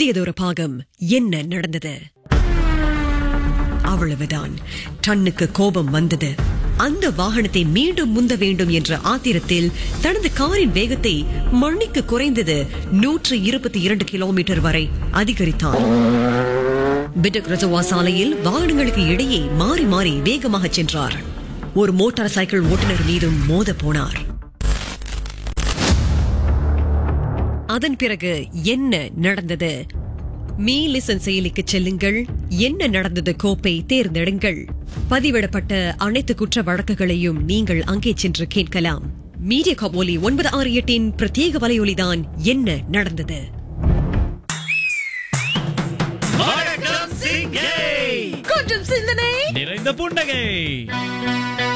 புதியதொரு பாகம் என்ன நடந்தது அவ்வளவுதான் டன்னுக்கு கோபம் வந்தது அந்த வாகனத்தை மீண்டும் முந்த வேண்டும் என்ற ஆத்திரத்தில் தனது காரின் வேகத்தை மணிக்கு குறைந்தது நூற்று இருபத்தி இரண்டு கிலோமீட்டர் வரை அதிகரித்தான் பிடக் ரஜவா சாலையில் வாகனங்களுக்கு இடையே மாறி மாறி வேகமாக சென்றார் ஒரு மோட்டார் சைக்கிள் ஓட்டுநர் மீதும் மோத போனார் அதன் பிறகு என்ன நடந்தது மீ லிசன் செயலிக்கு செல்லுங்கள் என்ன நடந்தது கோப்பை தேர்ந்தெடுங்கள் பதிவிடப்பட்ட அனைத்து குற்ற வழக்குகளையும் நீங்கள் அங்கே சென்று கேட்கலாம் மீடியா கபோலி ஒன்பது ஆறு எட்டின் பிரத்யேக வலையொலிதான் என்ன நடந்தது வணக்கம் சிங்கை கொஞ்சம் சிந்தனை நிறைந்த புன்னகை